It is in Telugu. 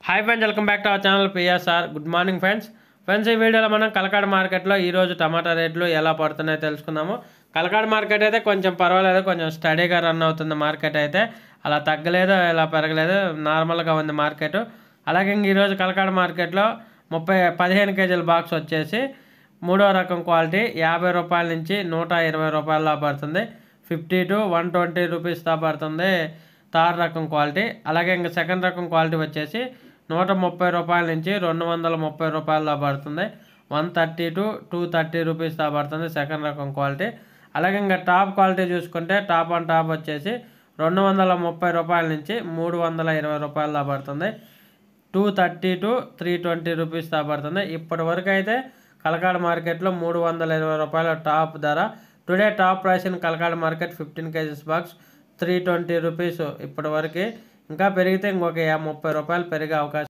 hi friends welcome back to our channel PSR good morning friends friends ఈ వీడియోలో మనం కలకాడ మార్కెట్లో ఈరోజు టమాటా రేట్లు ఎలా పడుతున్నాయో తెలుసుకుందాము కలకాడ మార్కెట్ అయితే కొంచెం పర్వాలేదు కొంచెం స్టడీగా రన్ అవుతుంది మార్కెట్ అయితే అలా తగ్గలేదు ఇలా పెరగలేదు నార్మల్గా ఉంది మార్కెట్ అలాగే ఇంక ఈరోజు కలకాడ మార్కెట్లో ముప్పై పదిహేను కేజీల బాక్స్ వచ్చేసి మూడో రకం క్వాలిటీ యాభై రూపాయల నుంచి నూట ఇరవై రూపాయల పడుతుంది fifty to one twenty rupees దా పడుతుంది థర్డ్ రకం క్వాలిటీ అలాగే ఇంకా సెకండ్ రకం క్వాలిటీ వచ్చేసి నూట ముప్పై రూపాయల నుంచి రెండు వందల ముప్పై రూపాయల పడుతుంది one thirty to two thirty rupees దా పడుతుంది సెకండ్ రకం క్వాలిటీ అలాగే ఇంకా టాప్ క్వాలిటీ చూసుకుంటే టాప్ అండ్ టాప్ వచ్చేసి రెండు వందల ముప్పై రూపాయల నుంచి మూడు వందల ఇరవై రూపాయల దా పడుతుంది two thirty to three twenty rupees దా పడుతుంది ఇప్పటి వరకు అయితే కలకాడ మార్కెట్లో మూడు వందల ఇరవై రూపాయల టాప్ ధర today top price in Kalakada market fifteen kgs box three twenty rupees ఇప్పటి వరకు ఇంకా పెరిగితే ఇంకొక యా- ముప్పై రూపాయలు పెరిగే అవకాశం